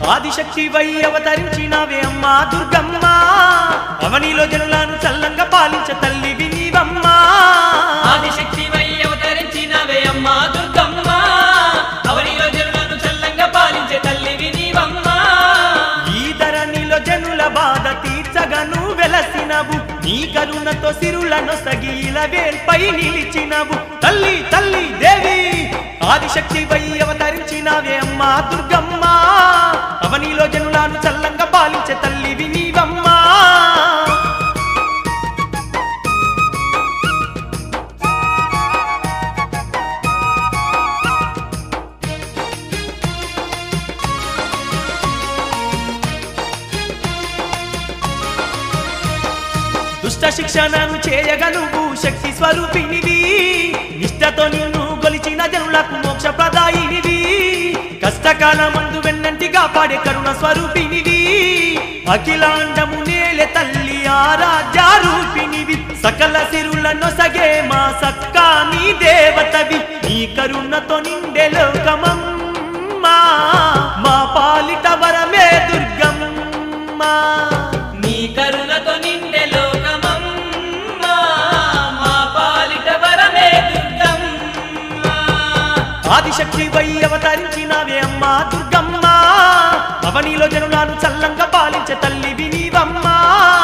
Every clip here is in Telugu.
ఆదిశక్తి వై అవతరించినవే అమ్మా దుర్గమ్మ అవనిలో జనులను చల్లంగా పాలించ తల్లివి నీవమ్మా ఆదిశక్తి వై అవతరించినవే అమ్మా దుర్గమ్మ అవనిలో జనులను చల్లంగా పాలించే తల్లివి నీవమ్మా ఈ ధరణిలో జనుల బాధ తీర్చగను వెలసినవు నీ కరుణతో సిరులను సగీల వేల్పై నిలిచినవు తల్లి తల్లి దేవి ఆదిశక్తి వై అవతరించినవే అమ్మా దుర్గమ్మ అవనిలో జనులను చల్లంగా పాలించే తల్లివి నీవమ్మా దుష్ట శిక్షణను చేయగలుగు శక్తి స్వరూపినివి నిష్టతో నిన్ను గొలిచిన జనులకు మోక్ష ప్రదాయినివి కష్టకాల మందు వెన్నంటి కాపాడే కరుణ స్వరూపినివి అఖిలాండము నేలె తల్లి ఆరాధ్యారూపినివి సకల సిరులను సగే మా సక్కాని దేవతవి నీ కరుణతో నిండే లోకమమ్మా మా పాలిట వరమే దుర్గమ్మ నీ కరుణతో నిండే లోకమమ్మా మా పాలిట వరమే దుర్గమ్మ ఆదిశక్తి వై అవతరించినవే అమ్మా దుర్గమ్మ అవనిలో జనులను చల్లంగా పాలించే తల్లి వినివమ్మా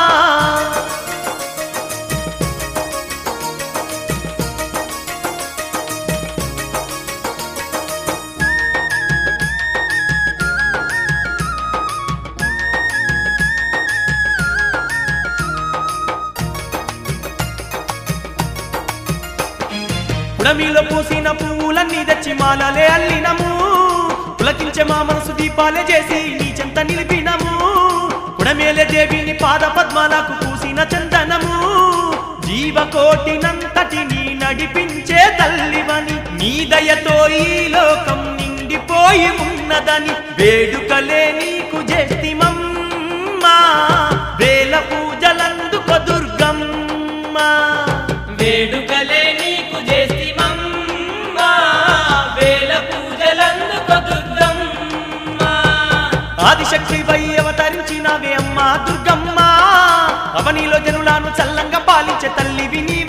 పుడమిలో పూసిన పువ్వులన్నీ తెచ్చి మాలలే అల్లినము పులకించే మా మనసు దీపాలే చేసి నీ చెంత నిలిపినము పుడమేలే దేవిని పాద పద్మాలకు పూసిన చందనము జీవకోటినంతటిని నడిపించే తల్లివని నీ దయతో ఈ లోకం నిండిపోయి ఉన్నదని వేడుకలే నీకు చేస్తిమమ్మా వేల పూజలందుకో దుర్గమ్మ వేడుకలే నీకు చేసిమమ్మా వేల పూజలందుకు దుర్గమ్మ ఆదిశక్తి వై అవతరించినవే అమ్మా దుర్గమ్మ అవనిలో జనులను చల్లంగా పాలించే తల్లి విని